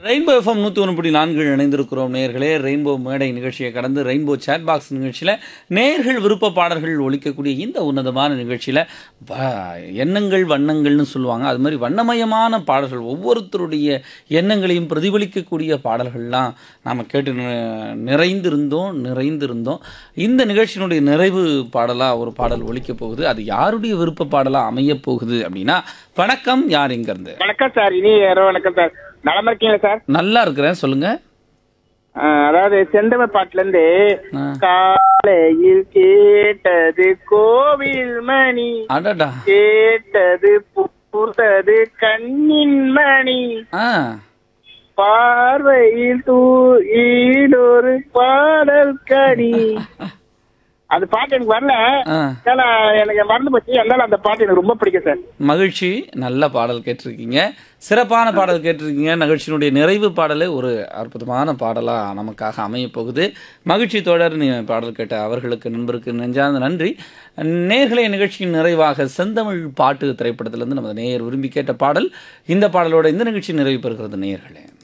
Rainbow FM நூற்றி ஒன்று புள்ளி நான்கு இணைந்திருக்கிறோம் நேர்களே ரெயின்போ மேடை நிகழ்ச்சியை கடந்து ரெயின்போ சேட் பாக்ஸ் நிகழ்ச்சியில் நேர்கள் விருப்ப பாடல்கள் ஒலிக்கக்கூடிய இந்த உன்னதமான நிகழ்ச்சியில் எண்ணங்கள் வண்ணங்கள்னு சொல்லுவாங்க அது மாதிரி வண்ணமயமான பாடல்கள் ஒவ்வொருத்தருடைய எண்ணங்களையும் பிரதிபலிக்கக்கூடிய பாடல்கள்லாம் நாம் கேட்டு நி- நிறைந்திருந்தோம் நிறைந்திருந்தோம் இந்த நிகழ்ச்சியினுடைய நிறைவு பாடலாக ஒரு பாடல் ஒலிக்கப் போகுது அது யாருடைய விருப்ப பாடலாக அமையப் போகுது அப்படின்னா வணக்கம் யார் இங்கேருந்து வணக்கம் சார் இனி இரவு வணக்கம் சார் நலமா இருக்கீங்களா சார் நல்லா இருக்கிறேன் சொல்லுங்க ஆஹ் அதாவது செந்தம பாட்டுல இருந்து ஆ. காலையில் கேட்டது கோவில் மணி அடடா கேட்டது பூத்தது கண்ணின் மணி ஆ பார்வையில் தூ ஈடொரு பாடல் கனி அந்த பாட்டு எனக்கு வரல ஆ ஆனா எனக்கு மறந்து போச்சு அதனால அந்த பாட்டு எனக்கு ரொம்ப பிடிக்கும் சார் மகிழ்ச்சி நல்ல பாடல் கேட்டிருக்கீங்க சிறப்பான பாடல் கேட்டிருக்கீங்க நிகழ்ச்சியினுடைய நிறைவு பாடலே ஒரு அற்புதமான பாடலாக நமக்காக அமைய போகுது மகிழ்ச்சி தொடர் நீ பாடல் கேட்ட அவர்களுக்கு நண்பருக்கு நெஞ்சார்ந்த நன்றி நேர்களே நிகழ்ச்சியின் நிறைவாக செந்தமிழ் பாட்டு திரைப்படத்திலிருந்து நமது நேயர் விரும்பி கேட்ட பாடல் இந்த பாடலோட இந்த நிகழ்ச்சி நிறைவு பெறுகிறது நேயர்களே